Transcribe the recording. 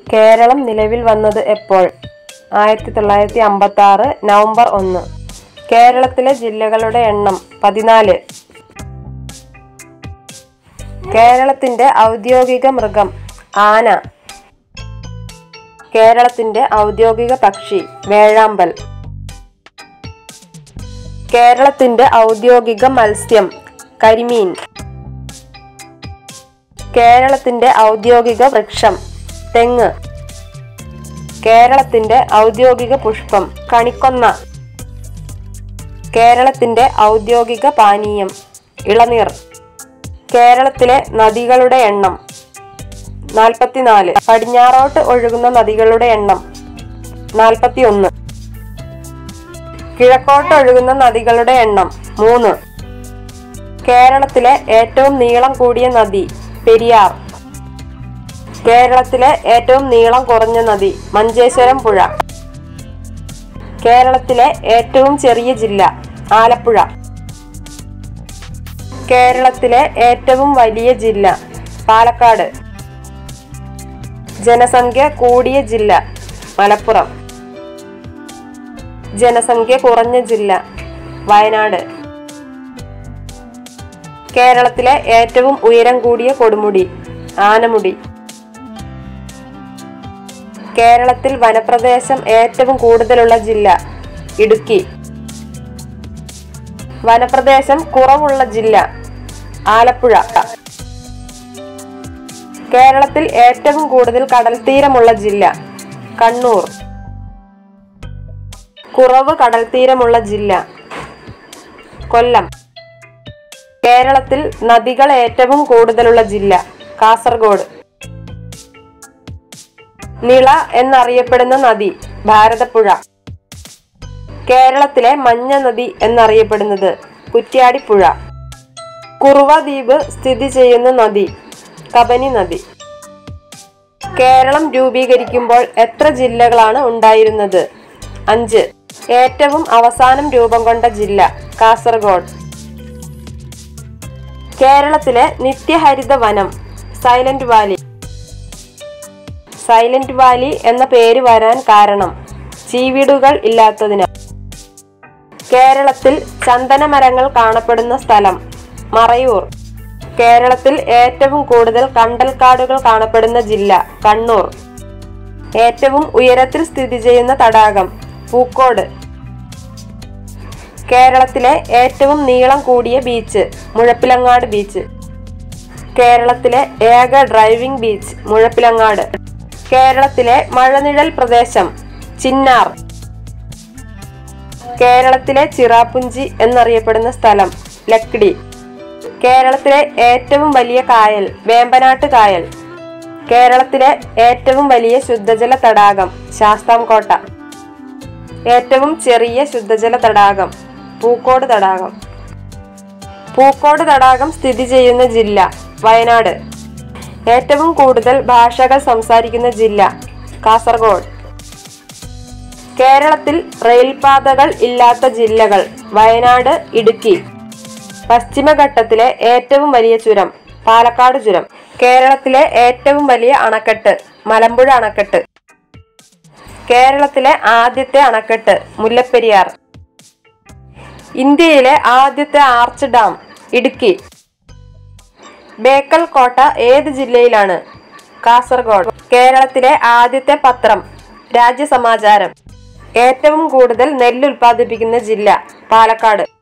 കേരളം നിലവിൽ വന്നത് എപ്പോൾ ആയിരത്തി തൊള്ളായിരത്തി അമ്പത്തി ആറ് നവംബർ ഒന്ന് കേരളത്തിലെ ജില്ലകളുടെ എണ്ണം പതിനാല് കേരളത്തിന്റെ ഔദ്യോഗിക മൃഗം ആന കേരളത്തിന്റെ ഔദ്യോഗിക പക്ഷി വേഴാമ്പൽ കേരളത്തിന്റെ ഔദ്യോഗിക മത്സ്യം കരിമീൻ കേരളത്തിന്റെ ഔദ്യോഗിക വൃക്ഷം തെങ്ങ് കേരളത്തിന്റെ ഔദ്യോഗിക പുഷ്പം കണിക്കൊന്ന കേരളത്തിന്റെ ഔദ്യോഗിക പാനീയം ഇളനീർ കേരളത്തിലെ നദികളുടെ എണ്ണം നാൽപ്പത്തിനാല് പടിഞ്ഞാറോട്ട് ഒഴുകുന്ന നദികളുടെ എണ്ണം നാൽപ്പത്തി ഒന്ന് കിഴക്കോട്ട് ഒഴുകുന്ന നദികളുടെ എണ്ണം മൂന്ന് കേരളത്തിലെ ഏറ്റവും നീളം കൂടിയ നദി പെരിയാർ കേരളത്തിലെ ഏറ്റവും നീളം കുറഞ്ഞ നദി മഞ്ചേശ്വരം പുഴ കേരളത്തിലെ ഏറ്റവും ചെറിയ ജില്ല ആലപ്പുഴ കേരളത്തിലെ ഏറ്റവും വലിയ ജില്ല പാലക്കാട് ജനസംഖ്യ കൂടിയ ജില്ല മലപ്പുറം ജനസംഖ്യ കുറഞ്ഞ ജില്ല വയനാട് കേരളത്തിലെ ഏറ്റവും ഉയരം കൂടിയ കൊടുമുടി ആനമുടി കേരളത്തിൽ വനപ്രദേശം ഏറ്റവും കൂടുതലുള്ള ജില്ല ഇടുക്കി വനപ്രദേശം കുറവുള്ള ജില്ല ആലപ്പുഴ കേരളത്തിൽ ഏറ്റവും കൂടുതൽ കടൽ തീരമുള്ള ജില്ല കണ്ണൂർ കുറവ് കടൽ തീരമുള്ള ജില്ല കൊല്ലം കേരളത്തിൽ നദികൾ ഏറ്റവും കൂടുതലുള്ള ജില്ല കാസർഗോഡ് നിള എന്നറിയപ്പെടുന്ന നദി ഭാരതപ്പുഴ കേരളത്തിലെ മഞ്ഞ നദി എന്നറിയപ്പെടുന്നത് കുറ്റ്യാടിപ്പുഴ കുറുവ ദ്വീപ് സ്ഥിതി ചെയ്യുന്ന നദി കബനി നദി കേരളം രൂപീകരിക്കുമ്പോൾ എത്ര ജില്ലകളാണ് ഉണ്ടായിരുന്നത് അഞ്ച് ഏറ്റവും അവസാനം രൂപം കൊണ്ട ജില്ല കാസർഗോഡ് കേരളത്തിലെ നിത്യഹരിത വനം സൈലന്റ് വാലി സൈലന്റ് വാലി എന്ന പേര് വരാൻ കാരണം ചീവീടുകൾ ഇല്ലാത്തതിനാൽ കേരളത്തിൽ ചന്ദനമരങ്ങൾ കാണപ്പെടുന്ന സ്ഥലം മറയൂർ കേരളത്തിൽ ഏറ്റവും കൂടുതൽ കണ്ടൽക്കാടുകൾ കാണപ്പെടുന്ന ജില്ല കണ്ണൂർ ഏറ്റവും ഉയരത്തിൽ സ്ഥിതി ചെയ്യുന്ന തടാകം പൂക്കോട് കേരളത്തിലെ ഏറ്റവും നീളം കൂടിയ ബീച്ച് മുഴപ്പിലങ്ങാട് ബീച്ച് കേരളത്തിലെ ഏക ഡ്രൈവിംഗ് ബീച്ച് മുഴപ്പിലങ്ങാട് കേരളത്തിലെ മഴനിഴൽ പ്രദേശം ചിന്നാർ കേരളത്തിലെ ചിറാപ്പുഞ്ചി എന്നറിയപ്പെടുന്ന സ്ഥലം ലക്കിടി കേരളത്തിലെ ഏറ്റവും വലിയ കായൽ വേമ്പനാട്ട് കായൽ കേരളത്തിലെ ഏറ്റവും വലിയ ശുദ്ധജല തടാകം ശാസ്താംകോട്ട ഏറ്റവും ചെറിയ ശുദ്ധജല തടാകം പൂക്കോട് തടാകം പൂക്കോട് തടാകം സ്ഥിതി ചെയ്യുന്ന ജില്ല വയനാട് ഏറ്റവും കൂടുതൽ ഭാഷകൾ സംസാരിക്കുന്ന ജില്ല കാസർഗോഡ് കേരളത്തിൽ റെയിൽപാതകൾ ഇല്ലാത്ത ജില്ലകൾ വയനാട് ഇടുക്കി പശ്ചിമഘട്ടത്തിലെ ഏറ്റവും വലിയ ചുരം പാലക്കാട് ചുരം കേരളത്തിലെ ഏറ്റവും വലിയ അണക്കെട്ട് മലമ്പുഴ അണക്കെട്ട് കേരളത്തിലെ ആദ്യത്തെ അണക്കെട്ട് മുല്ലപ്പെരിയാർ ഇന്ത്യയിലെ ആദ്യത്തെ ആർച്ച് ഡാം ഇടുക്കി ബേക്കൽ കോട്ട ഏത് ജില്ലയിലാണ് കാസർഗോഡ് കേരളത്തിലെ ആദ്യത്തെ പത്രം രാജ്യസമാചാരം ഏറ്റവും കൂടുതൽ നെല്ല് ഉൽപ്പാദിപ്പിക്കുന്ന ജില്ല പാലക്കാട്